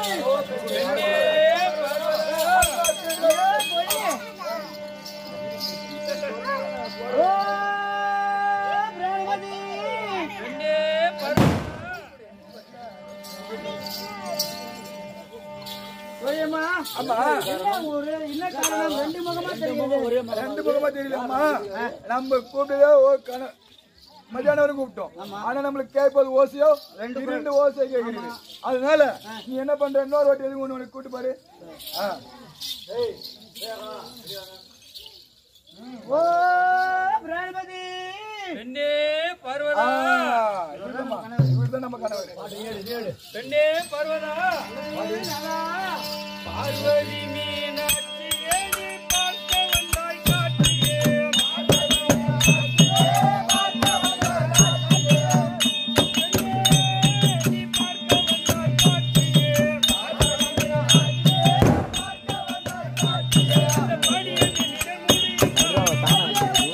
ரெண்டு பக்கமா தெரியலம்மா நம்ம கூப்பிட்டதே ஒரு கண மத்தியானம் வரை கூப்பிட்டோம் ஆனா நம்மளுக்கு கேட்பது ஓசையோ ரெண்டு ரெண்டு ஓசை கேட்குறது அதனால நீ என்ன பண்ற இன்னொரு வாட்டி எதுவும் ஒண்ணு உனக்கு கூட்டு பாரு ஆ. பெண்ணே ஆ, பர்வதா இவர்தாம்மா. இவர்தான் நம்ம கணவர் பெண்ணே பர்வதா பார்வதி மீனாட்சியே நீ பார்க்க வந்தாய் காட்சியே நீ பார்க்க வந்தாய் காட்சியே அந்த படியை நின்று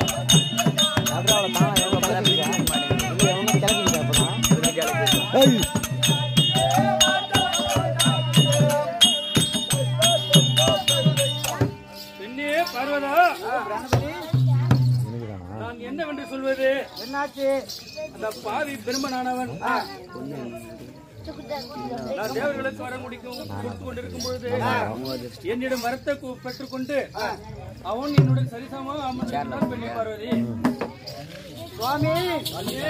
பெண்ணே பார்வதா நான் என்னவென்று சொல்வது என்னாச்சு அந்த பாவி பெருமனானவன் நான் தேவர்களுக்கு வரம் குடிக்கும் கொடுத்து கொண்டிருக்கும் பொழுது என்னிடம் வரத்தை கு- பெற்றுக்கொண்டு அவன் என்னுடன் சரிசமமாக அமர்ந்திருந்தான் பெண்ணே பார்வதி சுவாமி அண்ணே,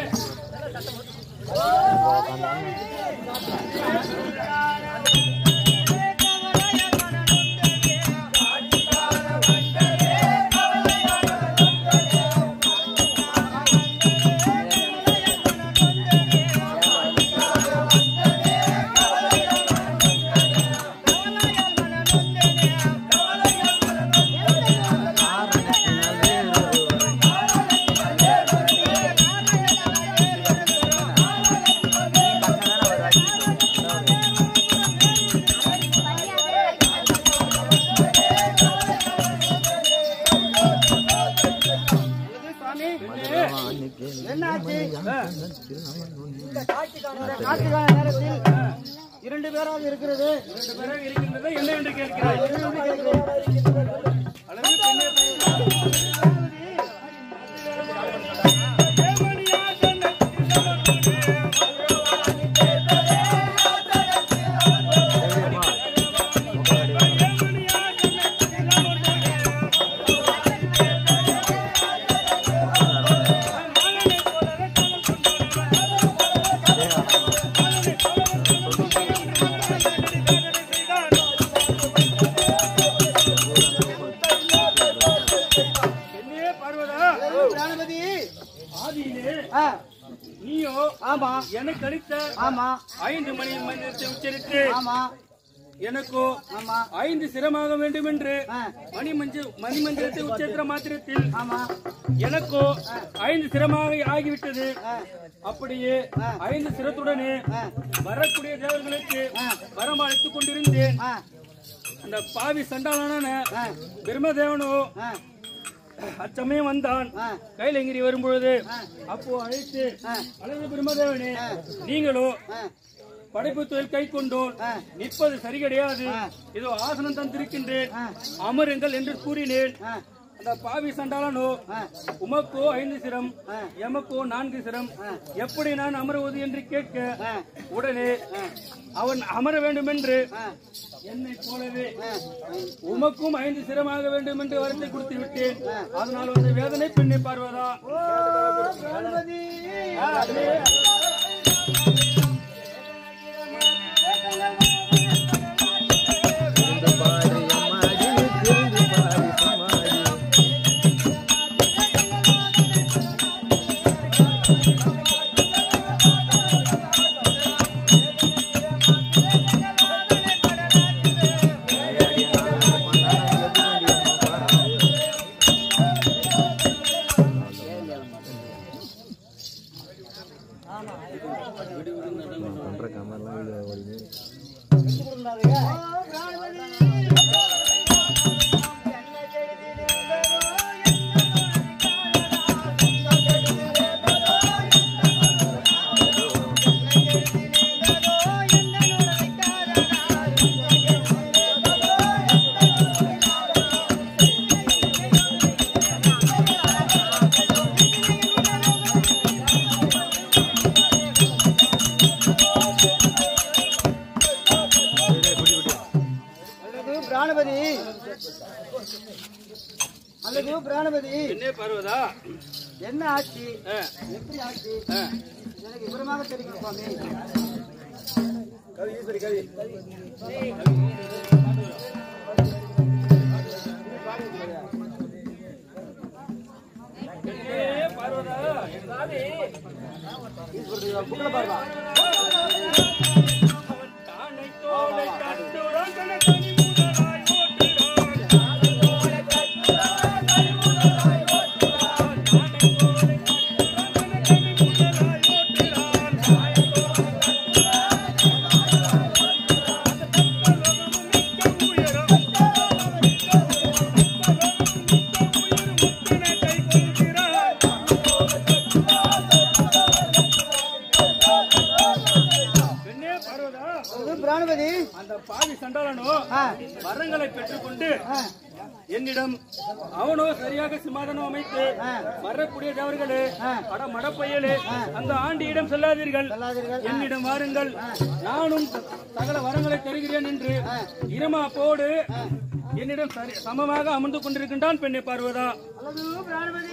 சுவாமி பெண்ணே, என்னாச்சு இந்த காட்டுக்கான காட்டுக்கான நேரத்தில் இரண்டு பேராக இருக்கிறது இரண்டு பேராக இருக்கின்றது என்ன என்று கேட்கிறாய் இரண்டு இருக்கிறது. அல்லது பெண்ணே பெண்ணே பார்வதா கணபதி ஆதியிலே ஆ, நீயோ ஆமா எனக்கு அளித்த ஆமா ஐந்து மணி மந்திரத்தை உச்சரித்து ஆமா எனக்கோ ஆமா ஐந்து சிரமாக வேண்டும் என்று ஆ, மணி மஞ்சு மணி மந்திரத்தை உச்சரித்த மாத்திரத்தில் ஆமா எனக்கோ ஐந்து சிரமாக ஆகிவிட்டது ஆ, அப்படியே ஐந்து சிரத்துடனே ஆ, வரக்கூடிய தேவர்களுக்கு வரம் அழைத்துக் கொண்டிருந்தேன் ஆ, அந்த பாவி சண்டாளனான ஆ, பிரம்மதேவனோ ஆ, அச்சமயம் வந்தான் ஆ. கைலங்கிரி வரும்பொழுது அப்போ அழைத்து அழகு பிரம்மதேவனே நீங்களோ ஆ, படைப்பு தொழில் கை கொண்டோம் நிற்பது சரி கிடையாது இதோ ஆசனம் தந்திருக்கின்றேன் அமருங்கள் என்று கூறினேன் ஆ, அந்த பாவி சண்டாளனோ உமக்கோ ஐந்து சிரம் எமக்கோ நான்கு சிரம் எப்படி நான் அமருவது என்று கேட்க உடனே அவன் அமர வேண்டும் என்று என்னை போலவே உமக்கும் ஐந்து சிரமாக வேண்டும் என்று வரத்தை கொடுத்து விட்டேன் அதனால் வந்து வேதனை பெண்ணை பார்வதா கணபதி பிராணபதி அல்லது பிராணபதி பெண்ணே பார்வதா என்ன ஆட்சி ஆ, எப்படி ஆட்சி ஆ. எனக்கு விவரமாக தெரியும் சுவாமி கவி ஈஸ்வரி கவி பெண்ணே பார்வதா என்றாலே தானை தோலை தட்டுடன் கனகனி முதலாய் ஓட்டுகிறான். தானை தோலை தட்டுடன் கனகனி முதலாய் ஓட்டுகிறான். மிக்க உயரம் முத்தினை கொள்கிறான் பெண்ணே பார்வதா அல்லது பிராணபதி அந்த பாவி சண்டாளனோ ஆ, வரங்களை பெற்றுக்கொண்டு ஆ, என்னிடம் அவனோ சரியாக சிமாதனம் அமைத்து ஆ. வரக்கூடிய தேவர்களே ஆ. அட மடப்பையலே அந்த ஆண்டியிடம் செல்லாதீர்கள் சொல்லாதீர்கள் என்னிடம் வாருங்கள் நானும் சகல வரங்களை தருகிறேன் என்று இருமாப்போடு என்னிடம் சரி- சமமாக அமர்ந்து கொண்டிருக்கின்றான் பெண்ணை பார்வதா அல்லது பிராணபதி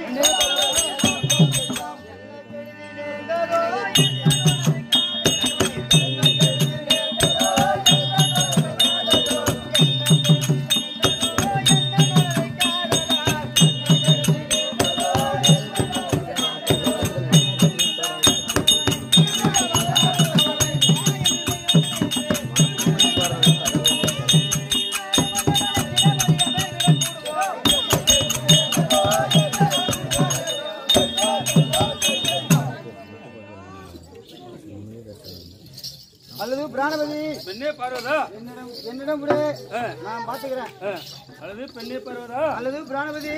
அல்லது பிராணபதி பெண்ணே பார்வதா என்னிடம் என்னிடம் விடு ஆ, நான் பாத்துக்கிறேன் ஆ. அல்லது பெண்ணே பார்வதா அல்லது பிராணபதி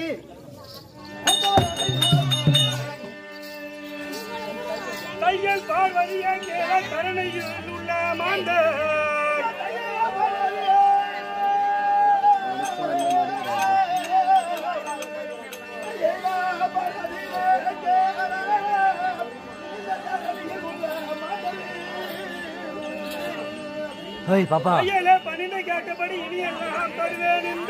தையல் பார்வதிய கேள கருணையில் உள்ள மாண்ட தையல பணிந்து கேட்டபடி இனி எல்லாம் தருவேன் இந்த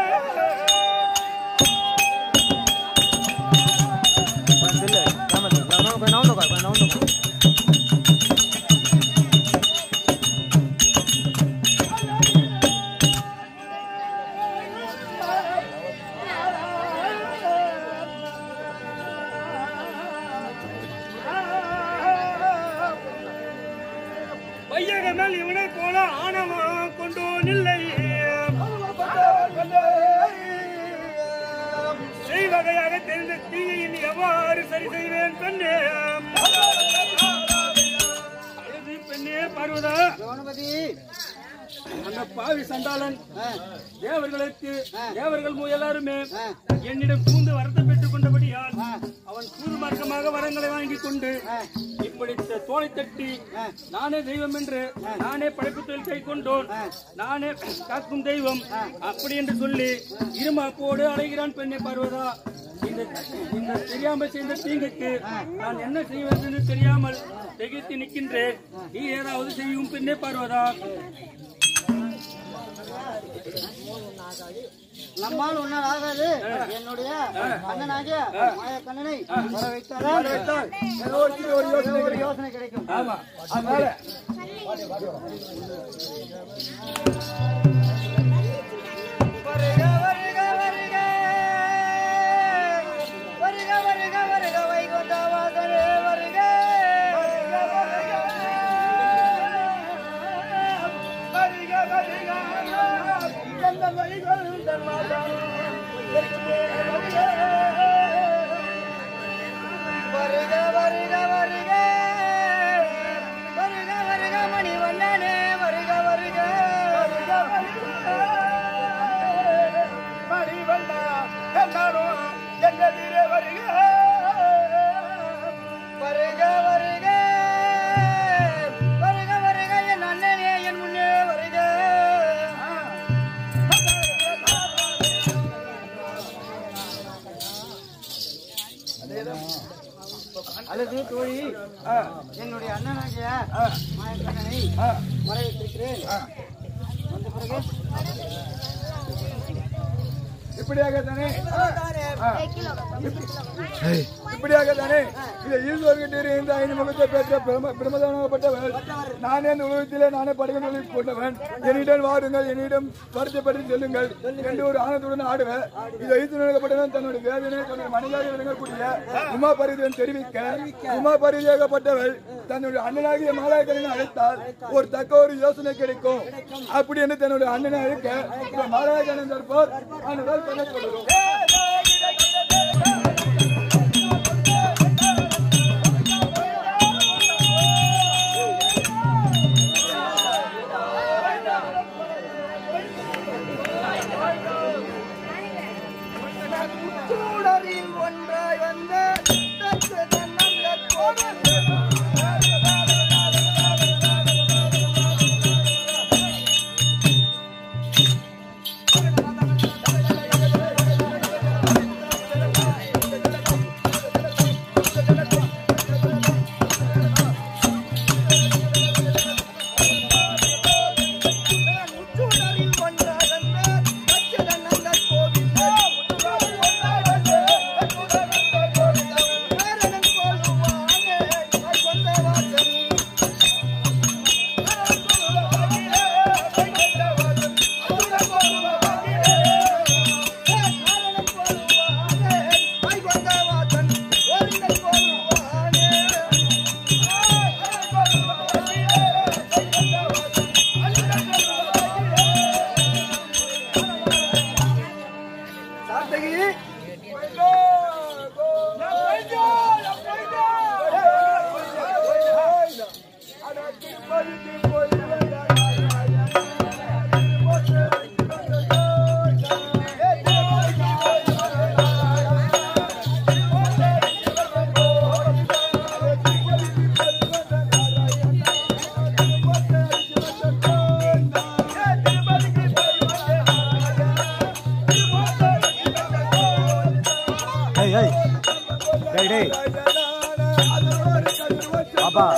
வையகமல் இவனை போல ஆணவம் கொண்டோன் இல்லை செய்வகையாக தெரிந்த தீயின் எவ்வாறு சரி செய்வேன் பெண்ணே அழுது பெண்ணே பார்வதா பிராணபதி அந்த பாவி சண்டாளன் ஆ, தேவர்களுக்கு தேவர்கள் மு- எல்லாருமே ஆ, என்னிடம் பூந்து வரத்தை பெற்றுக் கொண்டபடியால் ஆ, அவன் கூறு மார்க்கமாக வரங்களை வாங்கிக் கொண்டு ஆ, இப்படி த- தோலை தட்டி ஆ. நானே தெய்வம் என்று நானே படைப்பு தொழில் கை கொண்டோன் நானே காக்கும் தெய்வம் அப்படி என்று சொல்லி இருமாப்போடு அலைகிறான் பெண்ணை பார்வதா இந்த இந்த தெரியாமல் செய்த தீங்குக்கு நான் என்ன செய்வது என்று தெரியாமல் திகைத்து நிற்கின்றேன் நீ ஏதாவது செய்யும் பெண்ணை பார்வதா நம்மால் உன்னால் ஆகாது என்னுடைய கண்ணனாகிய மாய கண்ணனை வர வைத்தால் ஏதோ ஒரு சின்ன ஒரு யோசனை ஒரு யோசனை கிடைக்கும் ஆமா அதனால வருக வருக வருக வருக வருக வருக வைகுண்ட வாசலே வருக வருக வருக வருக வருக எந்த வழிகள் வருக வருக வருக வருக வருக மணி வண்ணனே வருக வருக வருக வருக மணி வண்ணா கண்ணாரோ என்னதிரே வருக வருக வருக வருக வருக என் அண்ணனே என் முன்னே வருக அல்லது தோழி என்னுடைய அண்ணனாகிய மாயக்கண்ணனை வரவேற்றிருக்கிறேன் வந்து இப்படியாக தானே ஆ. இப்படியாக தானே இதை ஈஸ்வர்கிட்ட இருந்து ஐந்து முகத்தை பெற்ற பிரம- பிரமதானப்பட்டவன் நானே இந்த உலகத்திலே நானே படைகளை கொண்டவன் என்னிடம் வாருங்கள் என்னிடம் வருத்தப்பட்டு செல்லுங்கள் என்று ஒரு ஆனத்துடன் ஆடுவேன் இதை ஈஸ்வரப்பட்டவன் தன்னுடைய வேதனை தன்னுடைய மனிதாக விளங்கக்கூடிய உமா பரிதியன் தெரிவிக்க உமா பரிதியாகப்பட்டவள் தன்னுடைய அண்ணனாகிய மாலாயக்கரனை அழைத்தால் ஒரு தக்க ஒரு யோசனை கிடைக்கும் அப்படி என்று தன்னுடைய அண்ணனை அழைக்க இந்த மாலாயக்கரன் தற்போர் அண்ணனால் பண்ணப்படுகிறோம் சூடரில் ஒன்றாய் வந்த தத்து தன்னந்த கோடல் முச்சூடரில் ஒன்றாய் வந்த தத்து தன்னந்த கோவில் முச்சூடரில் ஒன்றாய் வந்த தத்து தன்னந்த கோவில் வேரணன் போலுவானே கை கொண்ட வாசன் ஏய் ஏய் டேய் டேய் பாப்பா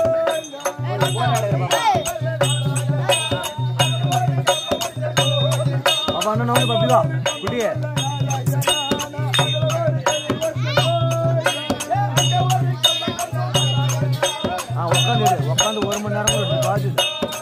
பாப்பா அண்ணன் வந்து பாப்பிவா குட்டியே ஆ உட்காந்து உட்காந்து ஒரு மணி நேரம் கூட பாத்து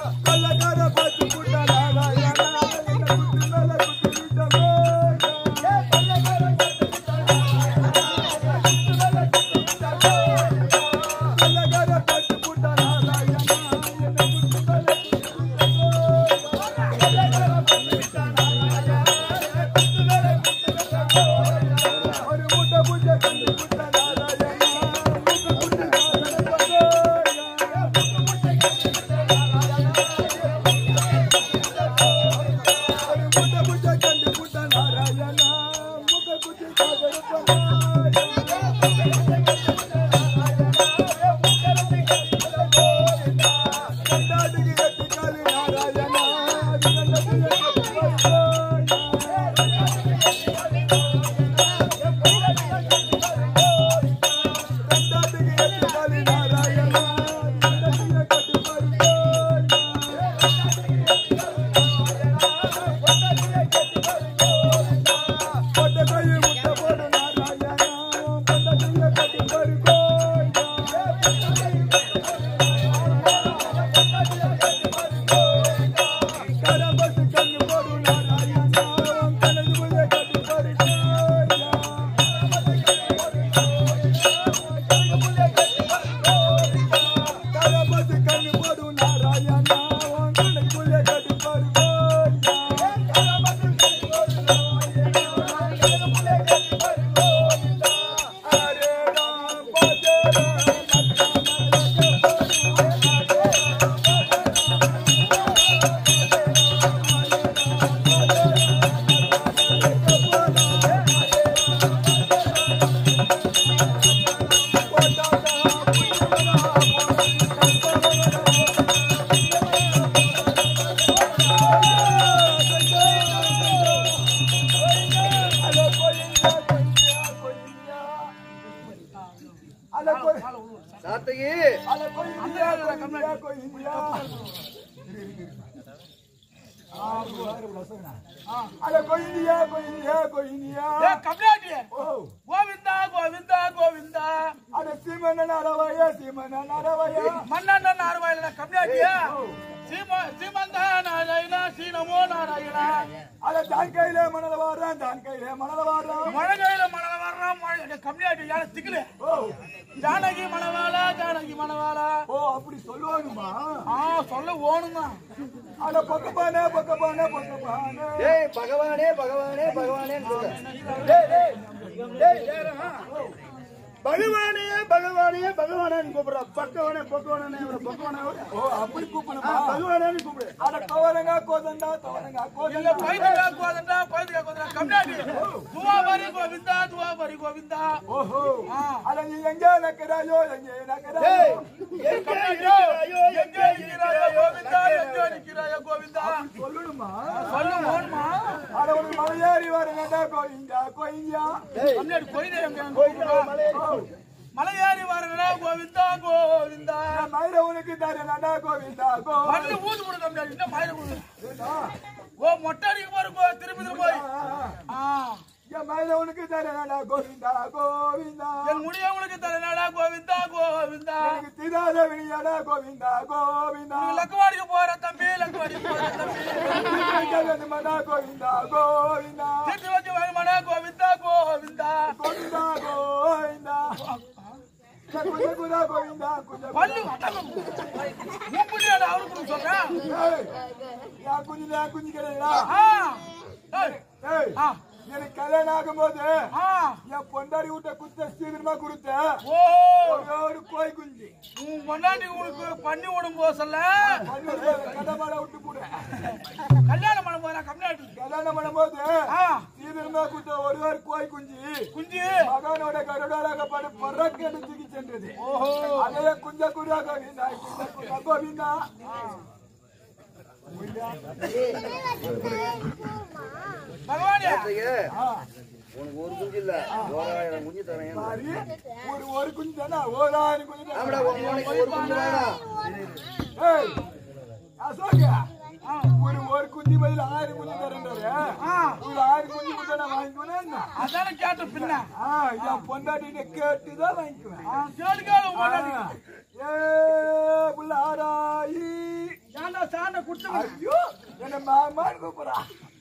சாத்தகி ஆ அட கொயினியா கொயினியா கொயினியா ஏ கம்லாடி ஓ கோவிந்தா கோவிந்தா கோவிந்தா அட சீமன நரவய சீமன நரவய மன்னன் நார்வாயில கம்லாடியா சீம சீமந்தா நாராயணா சீனமோ நாராயணா அட தான் கையில மணல வாடுறான் தான் கையில மணல வாடுறான் மழை கையில மழை வர்றான் மழை கம்லாடி யார திக்கல ஓ ஜானகி மணவாளா ஜானகி மணவாளா ஓ அப்படி சொல்லுவானுமா ஆ சொல்ல ஓணுமா அட பக்கப்பானே பக்கப்பானே பக்கப்பானே டேய் பகவானே பகவானே பகவானே டேய் டேய் டேய் டேய் பகவானே பகவானே பகவானே கூப்பிடுற பக்கவானே பக்கவானே பக்கவானே ஓ அப்படி கூப்பிடுமா பகவானே கூப்பிடு அட கோவலங்க கோதண்டா தோவலங்க இல்ல கோதண்டா பைதுகா கோதண்டா பைதுகா கோதண்டா கம்லாடி துவாபரி கோவிந்தா துவாபரி கோவிந்தா ஓஹோ ஆ. அட நீ எங்க நக்கறாயோ எங்க நக்கறாயோ கம்லாடியோ எங்கே இருக்கிறாயோ கோவிந்தா எங்கே இருக்கிறாயோ கோவிந்தா சொல்லணுமா சொல்ல ஓணுமா அட ஒரு மலையாரி வரங்கடா கோயிந்தா கோயிந்தா கம்லாடி கொய்தே எங்க கோவிந்தா மலையாரி வரங்கடா கோவிந்தா கோவிந்தா மயில உனக்கு தரேனடா கோவிந்தா கோ மண்ணு ஊது போடு கம்லாடி என்ன மயில ஊது ஓ மொட்டை அடிக்க போற கோ திருப்பதி போய் ஆ என் மயில உனக்கு தரேனடா கோவிந்தா கோவிந்தா என் முடிய உங்களுக்கு தரனாடா கோவிந்தா கோவிந்தா எனக்கு தீராத வினியாடா கோவிந்தா கோவிந்தா நீ லக்குவாடிக்கு போற தம்பி லக்குவாடிக்கு போற தம்பி வேணுமடா கோவிந்தா கோவிந்தா தீட்டு வச்சு வருமாடா கோவிந்தா கோவிந்தா கோவிந்தா கோவிந்தா குஞ்ச குதா கோவிந்தா குஞ்ச பல்லு வட்டகம் மூப்பிடியாடா அவருக்கு சொல்றேன் ஏய் யா குஞ்சிடா குஞ்சு கிடையா ஆ ஏய், ஏய் ஆ எனக்கு கல்யாணம் ஆகும்போது ஆ என் பொண்டாடி விட்ட குத்த சீக்கிரமா கொடுத்த ஓ ஒரே ஒரு கோய் குஞ்சு உன் பொண்டாட்டி உனக்கு பண்ணி விடும் போது சொல்ல கடமாட விட்டு கூட கல்யாணம் பண்ண போறா கம்னாடி கல்யாணம் பண்ணும்போது ஆ சீக்கிரமா குத்த ஒரே ஒரு கோய் குஞ்சு குஞ்சு மகனோட கருடாலாகப்பட்டு பறக்கெடு தூக்கி சென்றது ஓஹோ அதே குஞ்ச குருடா கோவிந்தா குஞ்ச குருடா கோவிந்தா பகவானே உனக்கு ஒரு குஞ்சு இல்ல ஓராயிரம் குஞ்சு தரேன் மாறி ஒரு ஒரு குஞ்சு தானே ஒரு ஆறு குஞ்சு தானே. ஆமாடா உன் மோனைக்கு ஒரு குஞ்சு வேணாம் ஏய், அசோகா, ஒரு ஒரு குஞ்சு பதில் ஆறு குஞ்சு தரேன்றாரு. ஒரு ஆறு குஞ்சு மட்டும் நான் வாங்கிக்குவேனா என்ன? அதான கேட்ட பின்ன ஆ, என் பொண்டாட்டிகிட்ட கேட்டுதான் வாங்கிக்குவேன். ஆ, கேளுக்கால உன் ஆ, பொண்டாட்டி ஏ, புள்ளாராயி. சாண்டா சாண்டா குடுத்து ஐயோ, என்னை மாமான்னு கூப்பிடுறா.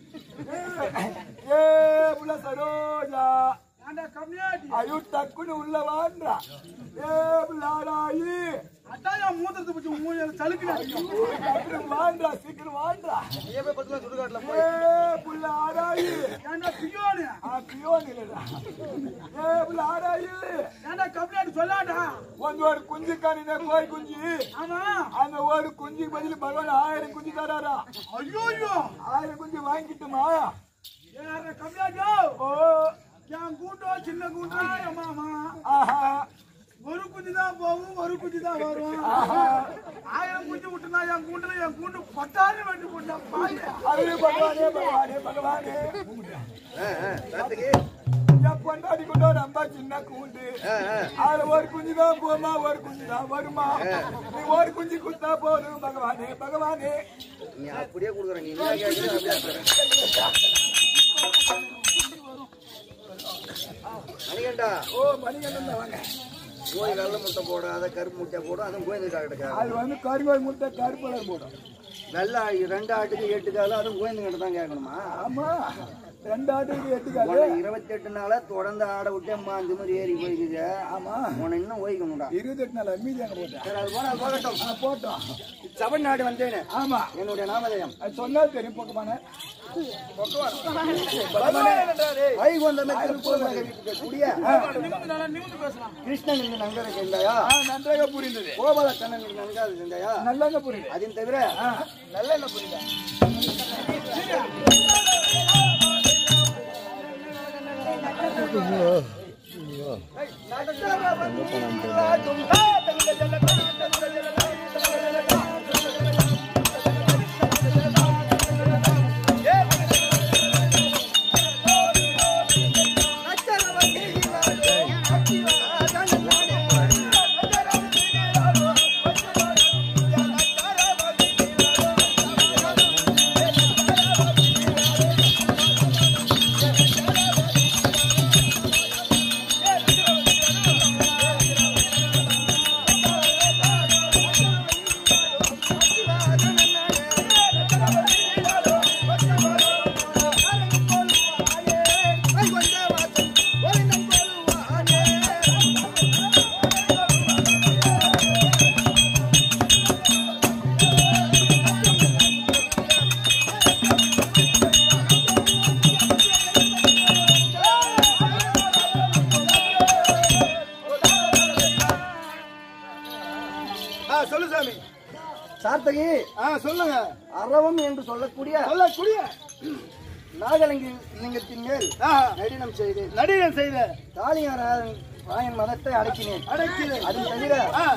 ஏ, புள்ள சரோஜா. சாண்டா கம்மியாடி ஐயோ, டக்குன்னு உள்ள வான்றா. ஏ, புள்ளாராயி. அதான் என் மூத்திரத்தை பத்தி மூணு சலுக்கு டக்குனு வான்றா, சீக்கிரம் வான்றா. நீயே போய் பத்து சுடுகாட்டுல ஏ, புள்ளாராயி. ஏன்டா பியோனு ஆ, பியோன் இல்லடா. ஏ, புள்ளாராயி. ஏன்டா கம்மியாடி சொல்லாடா ಒಂದು ஒரு குஞ்சு காணின கோய் குஞ்சு ஆமா அந்த ஒரு குஞ்சுக்கு பதில் பகவான் ஆயிரம் குஞ்சு தராரா ஐயோ ஐயோ ஆயிரம் குஞ்சு வாங்கிட்டுமா ஏற கம்மியாடியோ ஓ என் கூட்டம் சின்ன கூட்டம் என் மாமா ஆஹா ஒரு குஞ்சு தான் போகும் ஒரு குஞ்சு தான் வரும் ஆயிரம் குஞ்சு விட்டுனா என் கூண்டுல என் கூண்டு பட்டாயிரம் வெட்டி போட்டா பாய் அது பகவானே பகவானே பகவானே ராத்துக்கு என் பொண்டாடி கொண்டு ரொம்ப சின்ன கூண்டு அதுல ஒரு குஞ்சு தான் போமா ஒரு குஞ்சு தான் வருமா நீ ஒரு குஞ்சு கொடுத்தா போதும் பகவானே பகவானே நீ அப்படியே கொடுக்குற நீ என்ன கேட்குற அப்படியே தரேன். மணிகண்டா ஓ மணிகண்டன் தான் வாங்க கோய் வெள்ளை முட்டை போடாத கருப்பு முட்டை போடும் அதுவும் கோயந்து காக்கிட்ட அது வந்து கருங்கோல் முட்டை கருப்பு போடும் வெள்ளை ஆ- ரெண்டு ஆட்டுக்கு எட்டு காலம் அதுவும் கோயந்து கிட்ட தான் கேட்கணுமா ஆமா ரெண்டாயிரத்துக்கு எட்டுக்காது உன்னை இருபத்தெட்டு நாளா தொடர்ந்து ஆட விட்டு அம்மா அந்த மாதிரி ஏறி போய்க்குது ஆமா உன்னை இன்னும் ஓய்க்கணும்டா இருபத்தெட்டு நாள் மீதி அங்க போட்டேன் சரி அது போனா போகட்டும் ஆ, போட்டோம் தமிழ்நாடு வந்தேனே ஆமா என்னுடைய நாமதயம் அது சொன்னா தெரியும் பக்கமான வைகுந்தமே திருப்பூர் குடிய நிமிந்து நல்லா நிமிந்து பேசலாம் கிருஷ்ணன் என்று நங்கரை செஞ்சாயா நன்றாக புரிந்தது கோபால கண்ணன் என்று நங்காது செஞ்சாயா நல்லங்க புரியுது அதையும் தவிர நல்ல புரியுது ஆ அரவம் என்று சொல்லக்கூடிய சொல்லக்கூடிய நாகலிங்க லிங்கத்தின் மேல் ஆ, நடினம் செய்தேன் நடிகன் செய்த தாலியாராயன் ராயன் மதத்தை அடக்கினேன் அடைக்கிறேன் அது தவிர ஆ,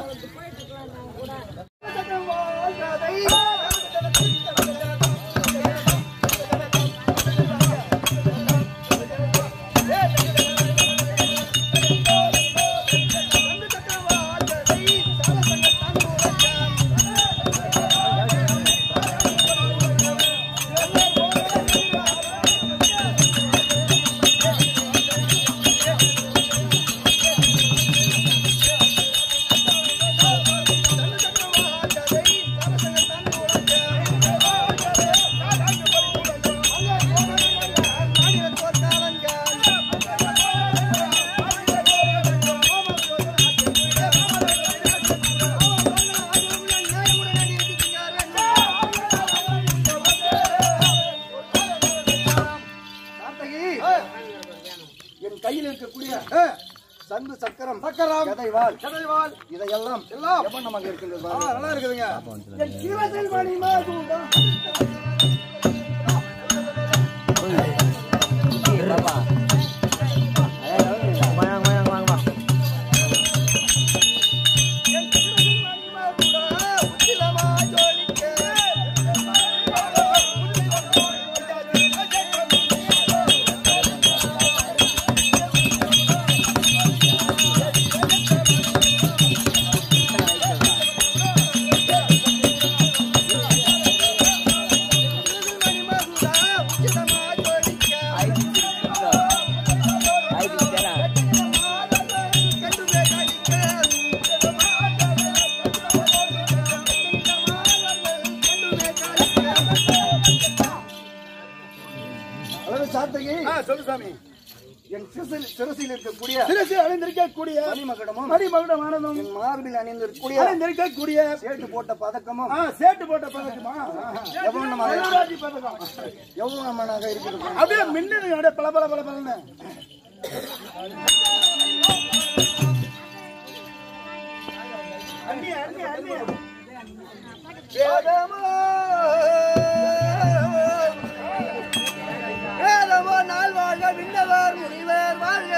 கார்த்தகி, என் கையில் இருக்கக்கூடிய ஆ, சங்கு சக்கரம் சக்கரம். கதைவாள் கதைவாள் இதையெல்லாம் எல்லாம். எவனமாக இருக்கின்றது ஆ, பாருங்கள். நல்லா இருக்குதுங்க என் சிவசில் மணி மாதுடா. வாங்க வாங்க வாங்க வா என் சிவசில் மணி மாதுடா, உச்சிலமாய் ஜொலிக்க. சிவசில் மணி மாதுடா, உச்சிலமாய் ஜொலிக்க. கண்டுமே அதாவது சாத்தகி ஆ, சொல்லு சாமி என் சிறுசில் சிறுசில் இருக்கக்கூடிய சிறுசு அணிந்திருக்கக்கூடிய மணிமகடமும் மணிமகுடமானதும் என் மார்பில் அணிந்திருக்கக்கூடிய அணிந்திருக்கக்கூடிய சேட்டு போட்ட பதக்கமும் ஆ, சேட்டு போட்ட பதக்கமா எவ்வளவு மயூராஜி பதக்கம் எவ்வளவு இருக்கிறது அப்படியே மின்னது அப்படியே பல பல பல பலன்னு அண்ணி அண்ணி அண்ணி வேதமோ வேதமோ நாள் வாழ்க விண்ணவர் முனிவர் வாழ்க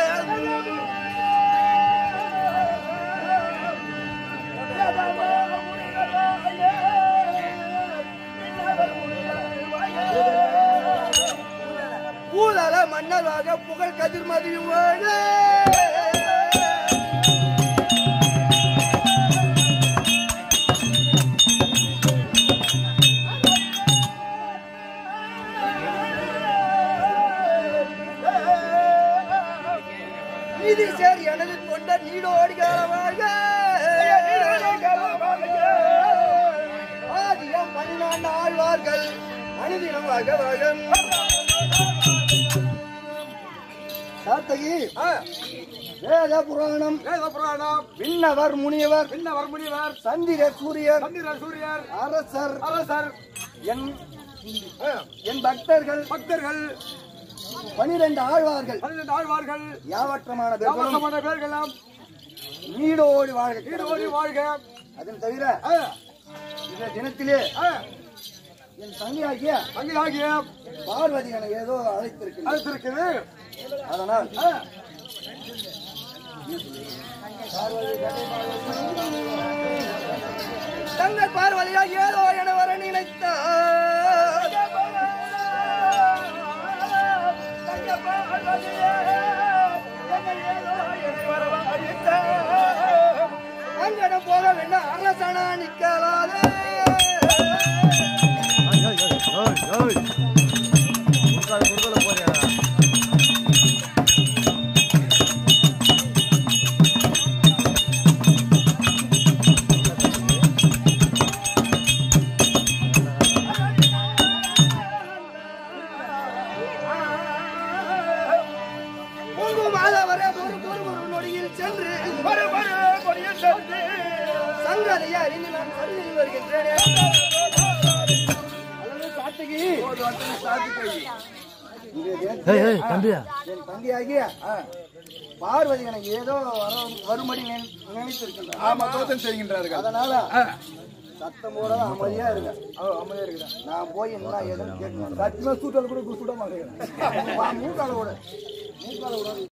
பூதல மன்னராக புகழ் கதிர்மதியும் வாழ்க நீதி சேர் எனது கொண்ட நீடோடி காலமாக ஆதியம் பன்னாண்டு ஆழ்வார்கள் அனுதினம் வகவகம் கார்த்தகி வேத புராணம் வேத புராணம் விண்ணவர் முனியவர் பின்னவர் முனிவர் சந்திர சூரியர் சந்திரர் சூரியர் அரசர் அரசர் என் ஆ, என் பக்தர்கள் பக்தர்கள் பனிரெண்டு ஆழ்வார்கள் பன்னிரண்டு ஆழ்வார்கள் யாவற்றமான பேர்களும் யாவசமான பேர்களெல்லாம் நீடோடி வாழ்க ஈடுபடி வாழ்க அதன் தவிர ஆ, இந்த தினத்திலே ஆ, என் தங்கையாகிய அங்கிலாகிய பார்வதி என ஏதோ அழைத்திருக்கிறது அழைத்திருக்கிறது அதனால் ஆ, தங்கள் பார்வதியா ஏதோ என வர நினைத்தார் அங்கடம் போக வேண்டாம் அரசனா நிக்கலாதே ஏய் ஏய் ஏய் ஏய் குறுக்கால குறுக்கால போறியா பொங்கு மாதவரே ஒரு ஒரு ஒரு நொடியில் சென்று வரு, வரு, கொடிய சென்று. சங்கரையை அறிந்து நான் சந்நிதி வருகின்றேனே அல்லது கார்த்திகி ஒரு வட்டம் சாத்தி கை. இது என் ஏய் ஏய் தம்பியா என் தங்கையாகிய பார்வதி எனக்கு ஏதோ வர வரும்படி நினை- நினைத்திருக்கின்றார் ஆமா தோத்தம் செய்கின்றார்கள் அதனால ஆ, சத்தம் போடாத அமைதியா இருங்க அவ அமைதியா இருக்கிறேன் நான் போய் என்ன ஏதுன்னு கேட்கணும் சத்தியமா சூட்டால் கூட சுட மாட்டேங்கிறேன் மூக்கால விட மூக்கால விட